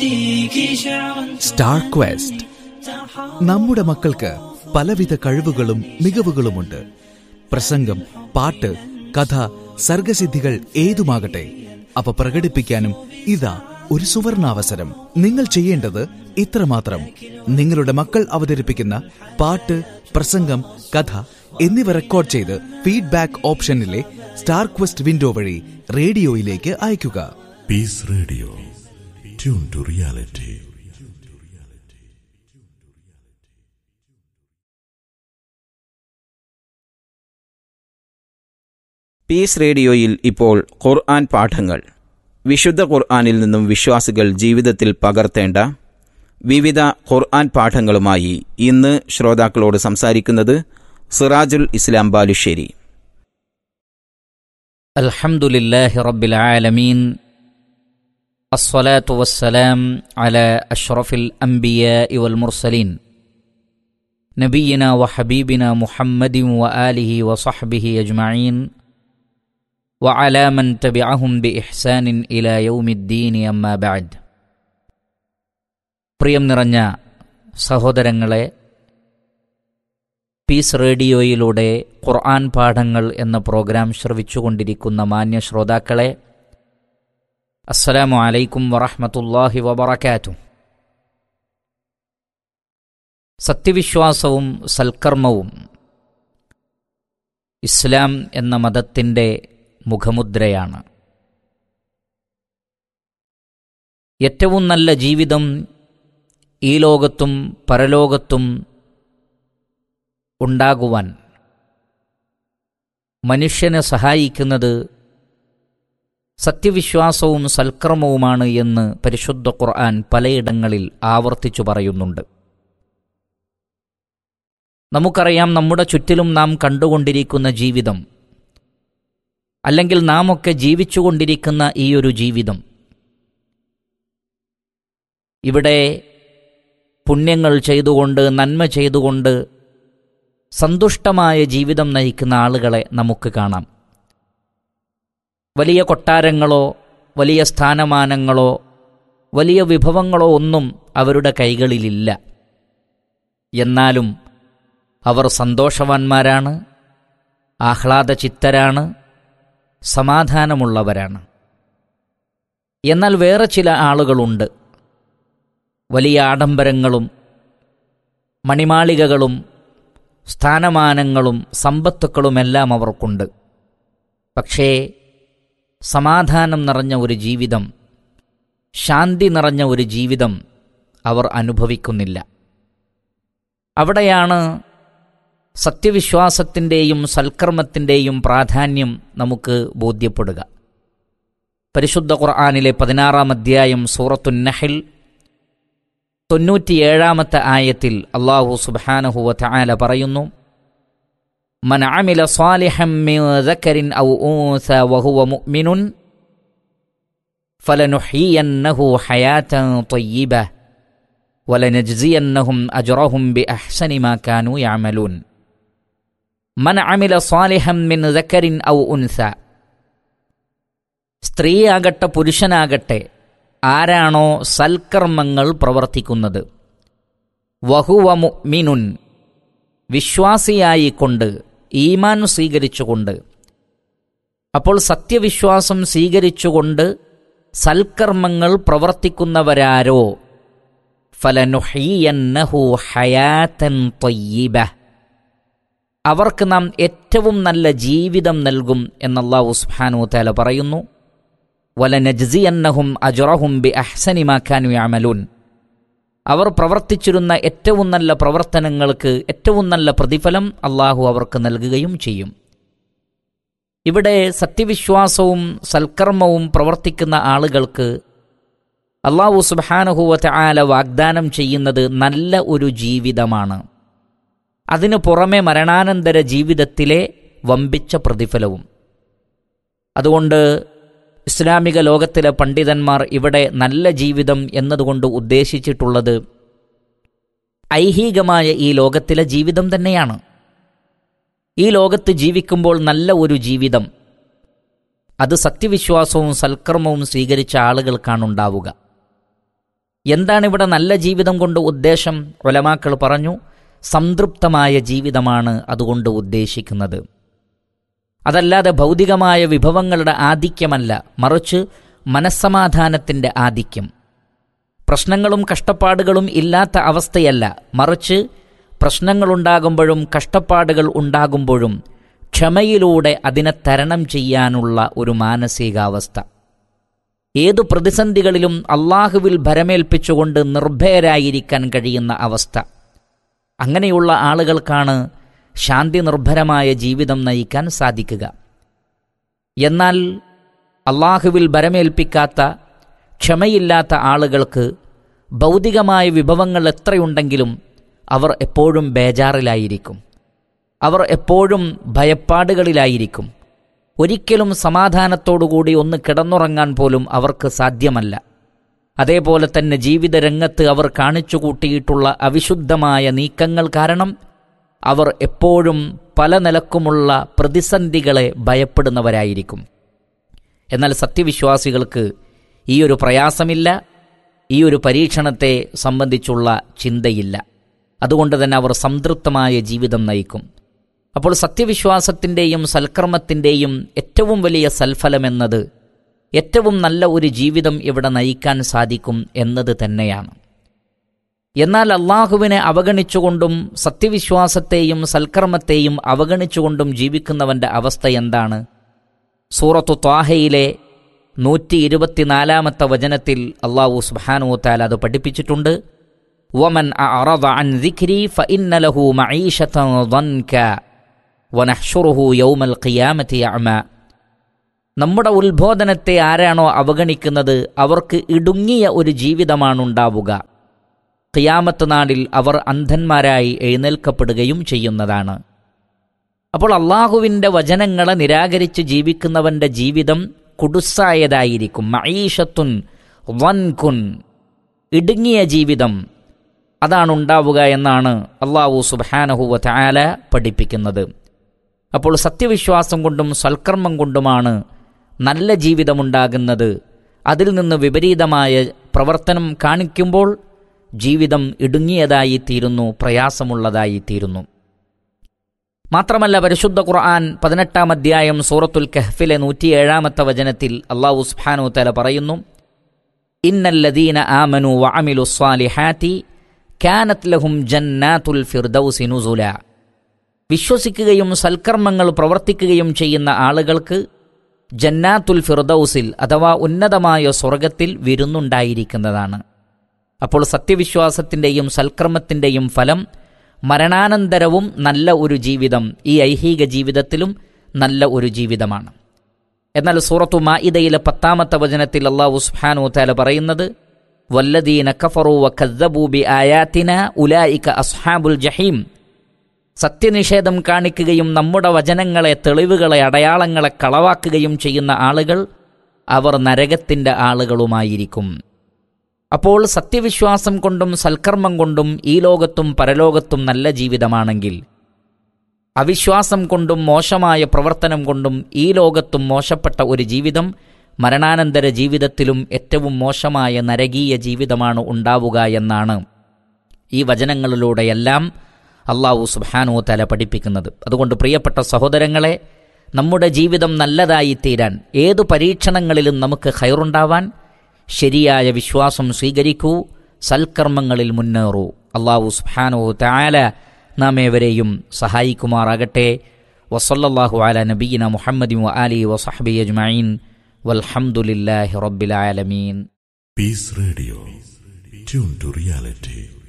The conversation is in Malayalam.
സ്റ്റാർ ക്വസ്റ്റ് നമ്മുടെ മക്കൾക്ക് പലവിധ കഴിവുകളും മികവുകളുമുണ്ട് പ്രസംഗം പാട്ട് കഥ സർഗസിദ്ധികൾ ഏതുമാകട്ടെ അവ പ്രകടിപ്പിക്കാനും ഇതാ ഒരു സുവർണാവസരം നിങ്ങൾ ചെയ്യേണ്ടത് ഇത്രമാത്രം നിങ്ങളുടെ മക്കൾ അവതരിപ്പിക്കുന്ന പാട്ട് പ്രസംഗം കഥ എന്നിവ റെക്കോർഡ് ചെയ്ത് ഫീഡ്ബാക്ക് ഓപ്ഷനിലെ സ്റ്റാർ ക്വസ്റ്റ് വിൻഡോ വഴി റേഡിയോയിലേക്ക് അയയ്ക്കുക peace radio tune to reality peace റേഡിയോയിൽ ഇപ്പോൾ ഖുർആൻ പാഠങ്ങൾ വിശുദ്ധ ഖുർആനിൽ നിന്നും വിശ്വാസികൾ ജീവിതത്തിൽ പകർത്തേണ്ട വിവിധ ഖുർആൻ പാഠങ്ങളുമായി ഇന്ന് ശ്രോതാക്കളോട് സംസാരിക്കുന്നത് സിറാജുൽ ഇസ്ലാം ബാലുശ്ശേരി الحمد لله رب العالمين الصلاة والسلام على أشرف الأنبياء والمرسلين نبينا وحبيبنا محمد وآله وصحبه أجمعين وعلى من تبعهم بإحسان إلى يوم الدين أما بعد പ്രിയം നിറഞ്ഞ സഹോദരങ്ങളെ പീസ് റേഡിയോയിലൂടെ ഖുർആൻ പാഠങ്ങൾ എന്ന പ്രോഗ്രാം ശ്രവിച്ചുകൊണ്ടിരിക്കുന്ന മാന്യ ശ്രോതാക്കളെ അസ്സലാമു അലൈക്കും വറഹ്മത്തുള്ളാഹി വബറകാതുഹു സത്യവിശ്വാസവും സൽക്കർമ്മവും ഇസ്ലാം എന്ന മതത്തിൻ്റെ മുഖമുദ്രയാണ് ഏറ്റവും നല്ല ജീവിതം ഈ ലോകത്തും പരലോകത്തും ഉണ്ടാകുവാൻ മനുഷ്യനെ സഹായിക്കുന്നത് സത്യവിശ്വാസവും സൽക്കർമ്മവുമാണ് എന്ന് പരിശുദ്ധ ഖുർആൻ പലയിടങ്ങളിൽ ആവർത്തിച്ചു പറയുന്നുണ്ട് നമുക്കറിയാം നമ്മുടെ ചുറ്റിലും നാം കണ്ടുകൊണ്ടിരിക്കുന്ന ജീവിതം അല്ലെങ്കിൽ നാം ഒക്കെ ജീവിച്ചുകൊണ്ടിരിക്കുന്ന ഈ ഒരു ജീവിതം ഇവിടെ പുണ്യങ്ങൾ ചെയ്തുകൊണ്ട് നന്മ ചെയ്തുകൊണ്ട് സന്തുഷ്ടമായ ജീവിതം നയിക്കുന്ന ആളുകളെ നമുക്ക് കാണാം വലിയ കൊട്ടാരങ്ങളോ വലിയ സ്ഥാനമാനങ്ങളോ വലിയ വിഭവങ്ങളോ ഒന്നും അവരുടെ കൈകളിലില്ല എന്നാലും അവർ സന്തോഷവാന്മാരാണ് ആഹ്ലാദചിത്തരാണ് സമാധാനമുള്ളവരാണ് എന്നാൽ വേറെ ചില ആളുകളുണ്ട് വലിയ ആഡംബരങ്ങളും മണിമാളികകളും സ്ഥാനമാനങ്ങളും സമ്പത്തുക്കളുമെല്ലാം അവർക്കുണ്ട് പക്ഷേ സമാധാനം നിറഞ്ഞ ഒരു ജീവിതം ശാന്തി നിറഞ്ഞ ഒരു ജീവിതം അവർ അനുഭവിക്കുന്നില്ല അവിടെയാണ് സത്യവിശ്വാസത്തിൻ്റെയും സൽക്കർമ്മത്തിൻ്റെയും പ്രാധാന്യം നമുക്ക് ബോധ്യപ്പെടുക പരിശുദ്ധ ഖുർആാനിലെ പതിനാറാം അധ്യായം സൂറത്തുൻ നഹിൽ തൊണ്ണൂറ്റിയേഴാമത്തെ ആയത്തിൽ അള്ളാഹു സുബാനഹുവ തആല പറയുന്നു من عمل صالحا من ذكر أو أنثى وهو مؤمن فلنحيينه حياة طيبة ولنجزينهم أجرهم بأحسن ما كانوا يعملون من عمل صالحا من ذكر أو أنثى സ്ത്രീയാകട്ടെ പുരുഷനാകട്ടെ ആരാണോ സൽക്കർമ്മങ്ങൾ പ്രവർത്തിക്കുന്നത് വഹുവ മുഅ്മിനുൻ വിശ്വാസിയായിക്കൊണ്ട് ഈമാൻ സ്വീകരിച്ചുകൊണ്ട് അപ്പോൾ സത്യവിശ്വാസം സ്വീകരിച്ചുകൊണ്ട് സൽക്കർമ്മങ്ങൾ പ്രവർത്തിക്കുന്നവരാരോ ഫലനുഹീയന്നഹു ഹയാത്തൻ ത്വയ്യിബ അവർക്ക് നാം ഏറ്റവും നല്ല ജീവിതം നൽകും എന്നല്ലാഹു സുബ്ഹാനഹു തആല പറയുന്നു വലനജ്സിയന്നഹും അജ്റഹും ബി അഹ്സനി മാ കാനു യഅമലൂൻ അവർ പ്രവർത്തിച്ചിരുന്ന ഏറ്റവും നല്ല പ്രവർത്തനങ്ങൾക്ക് ഏറ്റവും നല്ല പ്രതിഫലം അള്ളാഹു അവർക്ക് നൽകുകയും ചെയ്യും ഇവിടെ സത്യവിശ്വാസവും സൽക്കർമ്മവും പ്രവർത്തിക്കുന്ന ആളുകൾക്ക് അള്ളാഹു സുബാനഹുവത്തെ ആല വാഗ്ദാനം ചെയ്യുന്നത് നല്ല ഒരു ജീവിതമാണ് അതിനു പുറമെ മരണാനന്തര ജീവിതത്തിലെ വമ്പിച്ച പ്രതിഫലവും അതുകൊണ്ട് ഇസ്ലാമിക ലോകത്തിലെ പണ്ഡിതന്മാർ ഇവിടെ നല്ല ജീവിതം എന്നതുകൊണ്ട് ഉദ്ദേശിച്ചിട്ടുള്ളത് ഐഹികമായ ഈ ലോകത്തിലെ ജീവിതം തന്നെയാണ് ഈ ലോകത്ത് ജീവിക്കുമ്പോൾ നല്ല ഒരു ജീവിതം അത് സത്യവിശ്വാസവും സൽക്കർമ്മവും സ്വീകരിച്ച ആളുകൾക്കാണ് ഉണ്ടാവുക എന്താണ് ഇവിടെ നല്ല ജീവിതം കൊണ്ട് ഉദ്ദേശം ഒലമാക്കൾ പറഞ്ഞു സംതൃപ്തമായ ജീവിതമാണ് അതുകൊണ്ട് ഉദ്ദേശിക്കുന്നത് അതല്ലാതെ ഭൗതികമായ വിഭവങ്ങളുടെ ആധിക്യമല്ല മറിച്ച് മനസ്സമാധാനത്തിൻ്റെ ആധിക്യം പ്രശ്നങ്ങളും കഷ്ടപ്പാടുകളും ഇല്ലാത്ത അവസ്ഥയല്ല മറിച്ച് പ്രശ്നങ്ങളുണ്ടാകുമ്പോഴും കഷ്ടപ്പാടുകൾ ഉണ്ടാകുമ്പോഴും ക്ഷമയിലൂടെ അതിനെ തരണം ചെയ്യാനുള്ള ഒരു മാനസികാവസ്ഥ ഏതു പ്രതിസന്ധികളിലും അള്ളാഹുവിൽ ഭരമേൽപ്പിച്ചുകൊണ്ട് നിർഭയരായിരിക്കാൻ കഴിയുന്ന അവസ്ഥ അങ്ങനെയുള്ള ആളുകൾക്കാണ് ശാന്തി നിർഭരമായ ജീവിതം നയിക്കാൻ സാധിക്കുക എന്നാൽ അള്ളാഹുവിൽ ഭരമേൽപ്പിക്കാത്ത ക്ഷമയില്ലാത്ത ആളുകൾക്ക് ഭൗതികമായ വിഭവങ്ങൾ എത്രയുണ്ടെങ്കിലും അവർ എപ്പോഴും ബേജാറിലായിരിക്കും അവർ എപ്പോഴും ഭയപ്പാടുകളിലായിരിക്കും ഒരിക്കലും സമാധാനത്തോടുകൂടി ഒന്ന് കിടന്നുറങ്ങാൻ പോലും അവർക്ക് സാധ്യമല്ല അതേപോലെ തന്നെ ജീവിത രംഗത്ത് അവർ കാണിച്ചു കൂട്ടിയിട്ടുള്ള അവിശുദ്ധമായ നീക്കങ്ങൾ കാരണം അവർ എപ്പോഴും പല നിലക്കുമുള്ള പ്രതിസന്ധികളെ ഭയപ്പെടുന്നവരായിരിക്കും എന്നാൽ സത്യവിശ്വാസികൾക്ക് ഈ ഒരു പ്രയാസമില്ല ഈ ഒരു പരീക്ഷണത്തെ സംബന്ധിച്ചുള്ള ചിന്തയില്ല അതുകൊണ്ട് തന്നെ അവർ സംതൃപ്തമായ ജീവിതം നയിക്കും അപ്പോൾ സത്യവിശ്വാസത്തിൻ്റെയും സൽക്കർമ്മത്തിൻ്റെയും ഏറ്റവും വലിയ സൽഫലമെന്നത് ഏറ്റവും നല്ല ഒരു ജീവിതം ഇവിടെ നയിക്കാൻ സാധിക്കും എന്നത് തന്നെയാണ് എന്നാൽ അള്ളാഹുവിനെ അവഗണിച്ചുകൊണ്ടും സത്യവിശ്വാസത്തെയും സൽക്കർമ്മത്തെയും അവഗണിച്ചുകൊണ്ടും ജീവിക്കുന്നവന്റെ അവസ്ഥ എന്താണ് സൂറത്തു ത്വാഹയിലെ നൂറ്റി ഇരുപത്തിനാലാമത്തെ വചനത്തിൽ അള്ളാഹു സുബ്ഹാനഹു താല അത് പഠിപ്പിച്ചിട്ടുണ്ട് വമൻ അറദ അൻ ദിക്രി ഫഇന്ന ലഹു മഈശതൻ ضنക വനഹ്ശുറുഹു യൗമൽ ഖിയാമത്തി അഅമ നമ്മുടെ ഉത്ബോധനത്തെ ആരാണോ അവഗണിക്കുന്നത് അവർക്ക് ഇടുങ്ങിയ ഒരു ജീവിതമാണുണ്ടാവുക ഖിയാമത്ത് നാളിൽ അവർ അന്ധന്മാരായി എഴുന്നേൽക്കപ്പെടുകയും ചെയ്യുന്നതാണ് അപ്പോൾ അള്ളാഹുവിൻ്റെ വചനങ്ങളെ നിരാകരിച്ച് ജീവിക്കുന്നവന്റെ ജീവിതം കുടുസായതായിരിക്കും മഈഷത്തുൻ വൻകുൻ ഇടുങ്ങിയ ജീവിതം അതാണ് ഉണ്ടാവുക എന്നാണ് അള്ളാഹു സുബാനഹുവ താല പഠിപ്പിക്കുന്നത് അപ്പോൾ സത്യവിശ്വാസം കൊണ്ടും സൽക്കർമ്മം കൊണ്ടുമാണ് നല്ല ജീവിതമുണ്ടാകുന്നത് അതിൽ നിന്ന് വിപരീതമായ പ്രവർത്തനം കാണിക്കുമ്പോൾ ജീവിതം ഇടുങ്ങിയതായിത്തീരുന്നു പ്രയാസമുള്ളതായിത്തീരുന്നു മാത്രമല്ല പരിശുദ്ധ ഖുർആൻ പതിനെട്ടാം അധ്യായം സൂറത്തുൽ കഹ്ഫിലെ നൂറ്റിയേഴാമത്തെ വചനത്തിൽ അള്ളാഹു സുബ്ഹാനഹു തല പറയുന്നു ഇന്നല്ലദീന ആമനു വഅമിലു സ്വാലിഹാത്തി കാനത് ലഹും ജന്നാത്തുൽ ഫിർദൗസി നുസുല വിശ്വസിക്കുകയും സൽക്കർമ്മങ്ങൾ പ്രവർത്തിക്കുകയും ചെയ്യുന്ന ആളുകൾക്ക് ജന്നാത്തുൽ ഫിർദൗസിൽ അഥവാ ഉന്നതമായ സ്വർഗത്തിൽ വിരുന്നുണ്ടായിരിക്കുന്നതാണ് അപ്പോൾ സത്യവിശ്വാസത്തിൻ്റെയും സൽക്കർമ്മത്തിൻ്റെയും ഫലം മരണാനന്തരവും നല്ല ഒരു ജീവിതം ഈ ഐഹിക ജീവിതത്തിലും നല്ല ഒരു ജീവിതമാണ് എന്നാൽ സൂറത്തു മാഇദയിലെ പത്താമത്തെ വചനത്തിൽ അള്ളാഹു സുബ്ഹാനഹു തആല പറയുന്നത് വല്ലദീന കഫറു വകദ്ദബൂ ബിആയാതിന ഉലൈക അസ്ഹാബുൽ ജഹീം സത്യനിഷേധം കാണിക്കുകയും നമ്മുടെ വചനങ്ങളെ തെളിവുകളെ അടയാളങ്ങളെ കളവാക്കുകയും ചെയ്യുന്ന ആളുകൾ അവർ നരകത്തിന്റെ ആളുകളുമായിരിക്കും അപ്പോൾ സത്യവിശ്വാസം കൊണ്ടും സൽക്കർമ്മം കൊണ്ടും ഈ ലോകത്തും പരലോകത്തും നല്ല ജീവിതമാണെങ്കിൽ അവിശ്വാസം കൊണ്ടും മോശമായ പ്രവർത്തനം കൊണ്ടും ഈ ലോകത്തും മോശപ്പെട്ട ഒരു ജീവിതം മരണാനന്തര ജീവിതത്തിലും ഏറ്റവും മോശമായ നരകീയ ജീവിതമാണ് ഉണ്ടാവുക എന്നാണ് ഈ വചനങ്ങളിലൂടെയെല്ലാം അള്ളാഹു സുബാനു തല പഠിപ്പിക്കുന്നത് അതുകൊണ്ട് പ്രിയപ്പെട്ട സഹോദരങ്ങളെ നമ്മുടെ ജീവിതം നല്ലതായി തീരാൻ ഏതു പരീക്ഷണങ്ങളിലും നമുക്ക് ഹൈറുണ്ടാവാൻ ശരിയായ വിശ്വാസം സ്വീകരിക്കൂ സൽക്കർമ്മങ്ങളിൽ മുന്നേറൂ അള്ളാഹു സുബാനു താല നാം ഏവരെയും സഹായിക്കുമാറാകട്ടെ വസല്ലല്ലാഹു അല നബീന മുഹമ്മദി അലി വസഹബി അജ്മീൻ വൽഹംദുലില്ലാഹി റബ്ബിൽ ആലമീൻ Peace Radio. Tune to reality.